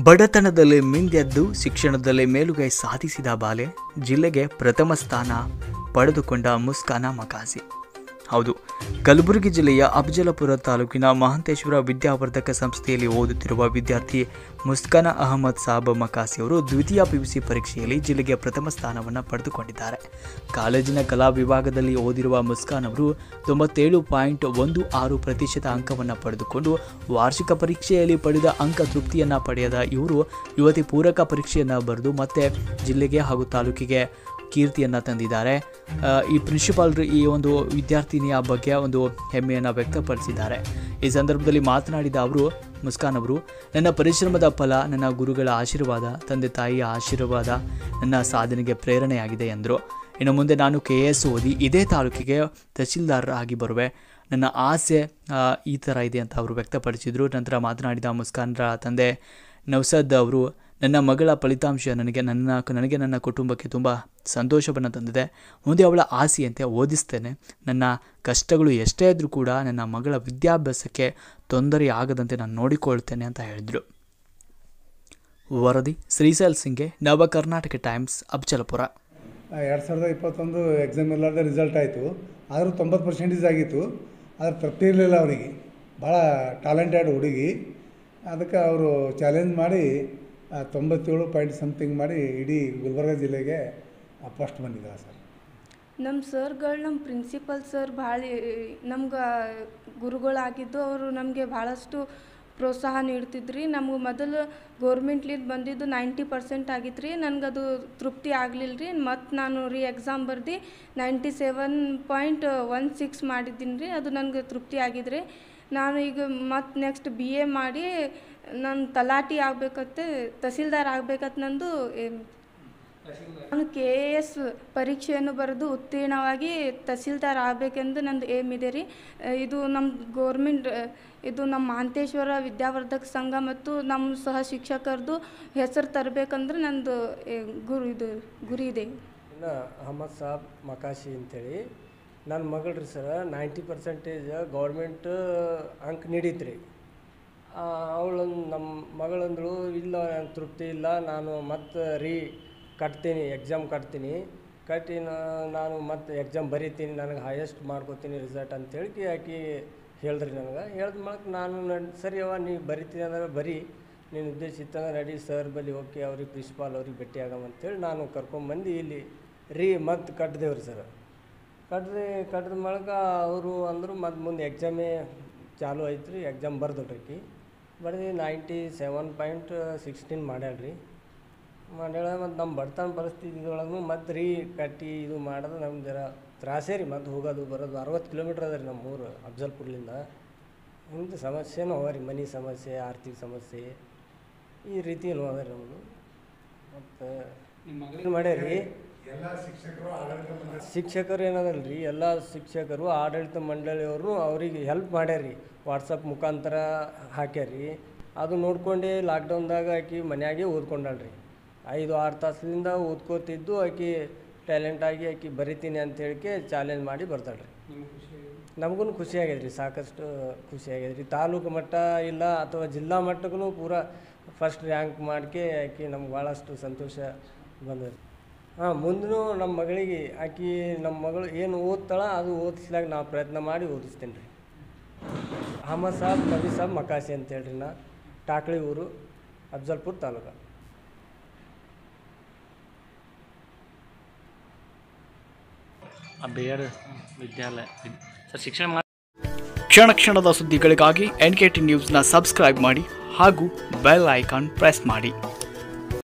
ಬಡತನದಲ್ಲಿ ಮಿಂದೆದ್ದು ಶಿಕ್ಷಣದಲ್ಲಿ ಮೇಲುಗೈ ಸಾಧಿಸಿದ ಬಾಲೆ ಜಿಲ್ಲೆಗೆ ಪ್ರಥಮ ಸ್ಥಾನ ಪಡೆದುಕೊಂಡ ಮುಸ್ಕಾನ ಮಕಾಸಿ ಹೌದು ಕಲಬುರಗಿ ಜಿಲ್ಲೆಯ ಅಫಜಲಪುರ ತಾಲೂಕಿನ ಮಹಂತೇಶ್ವರ ವಿದ್ಯಾವರ್ಧಕ ಸಂಸ್ಥೆಯಲ್ಲಿ ಓದುತ್ತಿರುವ ವಿದ್ಯಾರ್ಥಿ ಮುಸ್ಕಾನ ಅಹಮದ್ ಸಾಬ್ ಮಕಾಸಿ ಅವರು ದ್ವಿತೀಯ ಪಿಯುಸಿ ಪರೀಕ್ಷೆಯಲ್ಲಿ ಜಿಲ್ಲೆಗೆ ಪ್ರಥಮ ಸ್ಥಾನವನ್ನು ಪಡೆದುಕೊಂಡಿದ್ದಾರೆ ಕಾಲೇಜಿನ ಕಲಾ ವಿಭಾಗದಲ್ಲಿ ಓದಿರುವ ಮುಸ್ಕಾನ್ ಅವರು ತೊಂಬತ್ತೇಳು ಪಾಯಿಂಟ್ ಒಂದು ಆರು ಪ್ರತಿಶತ ಅಂಕವನ್ನು ಪಡೆದುಕೊಂಡು ವಾರ್ಷಿಕ ಪರೀಕ್ಷೆಯಲ್ಲಿ ಪಡೆದ ಅಂಕ ತೃಪ್ತಿಯನ್ನು ಪಡೆಯದ ಇವರು ಯುವತಿ ಪೂರಕ ಪರೀಕ್ಷೆಯನ್ನು ಬರೆದು ಮತ್ತೆ ಜಿಲ್ಲೆಗೆ ಹಾಗೂ ತಾಲೂಕಿಗೆ ಕೀರ್ತಿಯನ್ನು ತಂದಿದ್ದಾರೆ ಆ, ಈ ಪ್ರಿನ್ಸಿಪಾಲ್ರು ಈ ಒಂದು ವಿದ್ಯಾರ್ಥಿನಿಯ ಬಗ್ಗೆ ಒಂದು ಹೆಮ್ಮೆಯನ್ನು ವ್ಯಕ್ತಪಡಿಸಿದ್ದಾರೆ ಈ ಸಂದರ್ಭದಲ್ಲಿ ಮಾತನಾಡಿದ ಅವರು ಮುಸ್ಕಾನ್ ಅವರು ನನ್ನ ಪರಿಶ್ರಮದ ಫಲ ನನ್ನ ಗುರುಗಳ ಆಶೀರ್ವಾದ ತಂದೆ ತಾಯಿಯ ಆಶೀರ್ವಾದ ನನ್ನ ಸಾಧನೆಗೆ ಪ್ರೇರಣೆಯಾಗಿದೆ ಎಂದರು ಇನ್ನು ಮುಂದೆ ನಾನು ಕೆ ಎಸ್ ಓದಿ ಇದೇ ತಾಲೂಕಿಗೆ ತಹಸೀಲ್ದಾರ್ ಆಗಿ ಬರುವೆ ನನ್ನ ಆಸೆ ಆ, ಈ ಥರ ಇದೆ ಅಂತ ಅವರು ವ್ಯಕ್ತಪಡಿಸಿದರು ನಂತರ ಮಾತನಾಡಿದ ಮುಸ್ಕಾನ್ರ ತಂದೆ ನೌಸದ್ ಅವರು ನನ್ನ ಮಗಳ ಫಲಿತಾಂಶ ನನಗೆ ನನ್ನ ನನಗೆ ನನ್ನ ಕುಟುಂಬಕ್ಕೆ ತುಂಬ ಸಂತೋಷವನ್ನು ತಂದಿದೆ ಮುಂದೆ ಅವಳ ಆಸೆಯಂತೆ ಓದಿಸ್ತೇನೆ ನನ್ನ ಕಷ್ಟಗಳು ಎಷ್ಟೇ ಇದ್ದರೂ ಕೂಡ ನನ್ನ ಮಗಳ ವಿದ್ಯಾಭ್ಯಾಸಕ್ಕೆ ತೊಂದರೆ ಆಗದಂತೆ ನಾನು ನೋಡಿಕೊಳ್ತೇನೆ ಅಂತ ಹೇಳಿದರು ವರದಿ ಶ್ರೀಸೈಲ್ ಸಿಂಗ್ಗೆ ನವ ಕರ್ನಾಟಕ ಟೈಮ್ಸ್ ಅಬ್ಚಲಪುರ ಎರಡು ಸಾವಿರದ ಇಪ್ಪತ್ತೊಂದು ಎಕ್ಸಾಮ್ ಇಲ್ಲಾರ್ದೆ ರಿಸಲ್ಟ್ ಆಯಿತು ಆದರೂ ತೊಂಬತ್ತು ಪರ್ಸೆಂಟೇಜ್ ಆಗಿತ್ತು ಆದರೆ ತೃಪ್ತಿ ಇರಲಿಲ್ಲ ಅವರಿಗೆ ಭಾಳ ಟ್ಯಾಲೆಂಟೆಡ್ ಹುಡುಗಿ ಅದಕ್ಕೆ ಅವರು ಚಾಲೆಂಜ್ ಮಾಡಿ ಆ, ತೊಂಬತ್ತೇಳು ಪಾಯಿಂಟ್ ಸಮಥಿಂಗ್ ಮಾಡಿ ಇಡೀ ಗುಲ್ಬರ್ಗ ಜಿಲ್ಲೆಗೆ ಫಸ್ಟ್ ಬಂದಿದ್ದಾರೆ ಸರ್ ನಮ್ಮ ಸರ್ಗಳು ನಮ್ಮ ಪ್ರಿನ್ಸಿಪಲ್ ಸರ್ ಭಾಳ ನಮ್ಗೆ ಗುರುಗಳಾಗಿದ್ದು ಅವರು ನಮಗೆ ಭಾಳಷ್ಟು ಪ್ರೋತ್ಸಾಹ ನೀಡ್ತಿದ್ರಿ ನಮ್ಗೆ ಮೊದಲು ಗೋರ್ಮೆಂಟ್ಲಿಂದ ಬಂದಿದ್ದು ನೈಂಟಿ ಪರ್ಸೆಂಟ್ ಆಗಿತ್ತು ರೀ ನನಗದು ತೃಪ್ತಿ ಆಗಲಿಲ್ಲ ರೀ ಮತ್ತು ನಾನು ರೀ ಎಕ್ಸಾಮ್ ಬರ್ದು ninety seven point one six ಮಾಡಿದ್ದೀನಿ ರೀ ಅದು ನನಗೆ ತೃಪ್ತಿ ಆಗಿದ್ರಿ ನಾನು ಈಗ ಮತ್ತು ನೆಕ್ಸ್ಟ್ ಬಿ ಎ ಮಾಡಿ ನಾನು ತಲಾಟಿ ಆಗ್ಬೇಕತ್ತೆ ತಹಸೀಲ್ದಾರ್ ಆಗ್ಬೇಕತ್ ನಂದು ಏಮ್ ನಾನು ಕೆ ಎ ಎಸ್ ಪರೀಕ್ಷೆಯನ್ನು ಬರೆದು ಉತ್ತೀರ್ಣವಾಗಿ ತಹಸೀಲ್ದಾರ್ ಆಗಬೇಕೆಂದು ನಂದು ಏಮ್ ಇದೆ ರೀ ಅಹ್, ಇದು ನಮ್ಮ ಗೋರ್ಮೆಂಟ್ ಇದು ನಮ್ಮ ಮಹಾಂತೇಶ್ವರ ವಿದ್ಯಾವರ್ಧಕ ಸಂಘ ಮತ್ತು ನಮ್ಮ ಸಹ ಶಿಕ್ಷಕರದು ಹೆಸರು ತರಬೇಕಂದ್ರೆ ನಂದು ಏ, ಗುರು ಇದು ಗುರಿ ಇದೆ ಇನ್ನು ಅಹಮದ್ ಸಾಬ್ ಮಕಾಶಿ ಅಂತೇಳಿ ನನ್ನ ಮಗಳು ರೀ ಸರ ನೈಂಟಿ ಪರ್ಸೆಂಟೇಜ್ ಗೌರ್ಮೆಂಟ್ ಅಂಕ ನೀಡಿತ್ತು ರೀ ಅವಳು ನಮ್ಮ ಮಗಳಂದಳು ಇಲ್ಲ ನಂಗೆ ತೃಪ್ತಿ ಇಲ್ಲ ನಾನು ಮತ್ತೆ ರೀ ಕಟ್ತೀನಿ ಎಕ್ಸಾಮ್ ಕಟ್ತೀನಿ ಕಟ್ಟಿ ನಾ- ನಾನು ಮತ್ತೆ ಎಕ್ಸಾಮ್ ಬರೀತೀನಿ ನನಗೆ ಹೈಯೆಸ್ಟ್ ಮಾಡ್ಕೋತೀನಿ ರಿಸಲ್ಟ್ ಅಂತೇಳಿ ಆಕಿ ಹೇಳಿದ್ರಿ ನನಗೆ ಹೇಳಿದ ಮೂಲಕ ನಾನು ನನ್ ಸರಿ ಅವ ನೀ ಬರಿತೀನಿ ಅಂದ್ರೆ ಬರೀ ನೀನು ಉದ್ದೇಶ ಇತ್ತಂದ್ರೆ ನಡಿ ಸರ್ ಬಲ್ಲಿ ಓಕೆ ಅವ್ರಿಗೆ ಪ್ರಿನ್ಸಿಪಾಲ್ ಅವ್ರಿಗೆ ಭೇಟಿ ಆಗಮ ಅಂತೇಳಿ ನಾನು ಕರ್ಕೊಂಬಂದು ಇಲ್ಲಿ ರೀ ಮತ್ತೆ ಕಟ್ಟಿದೆವ್ರಿ ಸರ್ ಕಟ್ಟಿದೆ ಕಟ್ಟಿದ ಮೂಲಕ ಅವರು ಅಂದರು ಮತ್ತು ಮುಂದೆ ಎಕ್ಸಾಮೇ ಚಾಲು ಐತ್ರಿ ಎಕ್ಸಾಮ್ ಬರ್ದಲ್ರಿ ಆಕಿ ಬರೆದು ನೈಂಟಿ ಸೆವೆನ್ ಪಾಯಿಂಟ್ ಸಿಕ್ಸ್ಟೀನ್ ಮಾಡ್ಯಾಳ್ರಿ ಮಾಡ್ಯಾಳ ಮತ್ತು ನಮ್ಮ ಬಡತನ ಪರಿಸ್ಥಿತಿದೊಳಗೂ ಮತ್ತು ರೀ ಕಟ್ಟಿ ಇದು ಮಾಡೋದು ನಮ್ಗೆ ಜರ ತ್ರಾಸೇ ರೀ ಮತ್ತು ಹೋಗೋದು ಬರೋದು ಅರವತ್ತು ಕಿಲೋಮೀಟ್ರ್ ಅದ ರೀ ನಮ್ಮ ಊರು ಅಫ್ಜಲ್ಪುರ್ಲಿಂದ ಇಂಥ ಸಮಸ್ಯೆನೂ ಅವ ರೀ ಮನೆ ಸಮಸ್ಯೆ ಆರ್ಥಿಕ ಸಮಸ್ಯೆ ಈ ರೀತಿ ಏನೋ ಅದ ರೀ ನಮ್ಮದು ಮತ್ತು ಮಾಡ್ಯಾರಿ ಶಿಕ್ಷಕರು ಏನದಲ್ಲ ರೀ ಎಲ್ಲ ಶಿಕ್ಷಕರು ಆಡಳಿತ ಮಂಡಳಿಯವರು ಅವ್ರಿಗೆ ಹೆಲ್ಪ್ ಮಾಡ್ಯಾರಿ ವಾಟ್ಸಪ್ ಮುಖಾಂತರ ಹಾಕ್ಯಾರಿ ಅದು ನೋಡ್ಕೊಂಡೇ ಲಾಕ್ಡೌನ್ದಾಗ ಆಕಿ ಮನ್ಯಾಗೆ ಓದ್ಕೊಂಡಾಳ್ರಿ ಐದು ಆರು ತಾಸಿನಿಂದ ಓದ್ಕೋತಿದ್ದು ಆಕಿ ಟ್ಯಾಲೆಂಟ್ ಆಗಿ ಆಕಿ ಬರಿತೀನಿ ಅಂತ ಹೇಳಿಕೆ ಚಾಲೆಂಜ್ ಮಾಡಿ ಬರ್ತಾಳ್ರಿ ನಮಗೂ ಖುಷಿ ಆಗೈತೆ ರೀ ಸಾಕಷ್ಟು ಖುಷಿ ಆಗೈತೆ ರೀ ತಾಲೂಕು ಮಟ್ಟ ಇಲ್ಲ ಅಥವಾ ಜಿಲ್ಲಾ ಮಟ್ಟಕ್ಕೂ ಪೂರ ಫಸ್ಟ್ ರ್ಯಾಂಕ್ ಮಾಡ್ಕೆ ಆಕಿ ನಮ್ಗೆ ಭಾಳಷ್ಟು ಸಂತೋಷ ಬಂದದ ಹಾಂ ಮುಂದೂ ನಮ್ಮ ಮಗಳಿಗೆ ಆಕಿ ನಮ್ಮ ಮಗಳು ಏನು ಓದ್ತಾಳ ಅದು ಓದಿಸ್ಲಾಗ ನಾವು ಪ್ರಯತ್ನ ಮಾಡಿ ಓದಿಸ್ತೀನಿ ರೀ ಅಹಮದ್ ಸಾಬ್ ನಬಿ ಸಾಬ್ ಮಕಾಸಿ ಅಂತ ಹೇಳ್ರಿ ನಾ ಟಾಕ್ಳಿ ಊರು ಅಫ್ಜಲ್ಪುರ್ ತಾಲೂಕು ಬಿ ಎಡ್ ವಿದ್ಯಾಲಯ ಸರ್ ಶಿಕ್ಷಣ ಮಾ ಕ್ಷಣ ಕ್ಷಣದ ಸುದ್ದಿಗಳಿಗಾಗಿ ಎನ್ ಕೆ ಟಿ ನ್ಯೂಸ್ನ ಸಬ್ಸ್ಕ್ರೈಬ್ ಮಾಡಿ ಹಾಗೂ ಬೆಲ್ ಐಕಾನ್ ಪ್ರೆಸ್ ಮಾಡಿ